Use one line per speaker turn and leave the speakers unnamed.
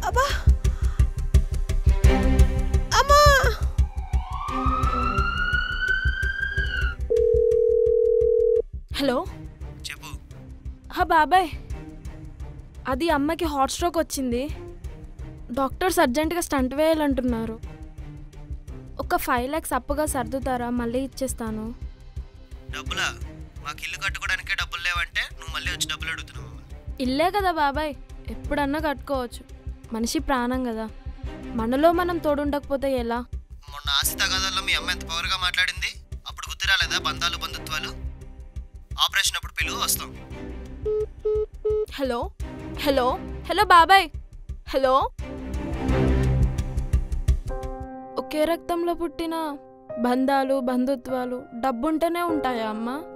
అబ్బా అమ్మా
హలో
చెప్పు
హా బాబాయ్ అది అమ్మకి హాట్ స్ట్రోక్ వచ్చింది డాక్టర్స్ అర్జెంటుగా స్టంట్ వేయాలంటున్నారు ఒక ఫైవ్ ల్యాక్స్ అప్పుగా సర్దుతారా మళ్ళీ ఇచ్చేస్తాను
డబ్బులా మాకు ఇల్లు కట్టుకోవడానికే డబ్బులు లేవంటే నువ్వు మళ్ళీ వచ్చి డబ్బులు అడుగుతున్నావు
ఇల్లే కదా బాబాయ్ ఎప్పుడన్నా కట్టుకోవచ్చు మనిషి ప్రాణం కదా మనలో మనం తోడుండకపోతే ఎలా
మొన్న ఆస్తి తగాదాల్లో మీ అమ్మ ఎంత పవర్గా మాట్లాడింది అప్పుడు గుర్తు రాలేదా బంధాలు బంధుత్వాలు ఆపరేషన్ అప్పుడు పిలువు వస్తాం
హలో హలో హలో బాబాయ్ హలో ఒకే రక్తంలో పుట్టిన బంధాలు బంధుత్వాలు డబ్బుంటేనే ఉంటాయా అమ్మా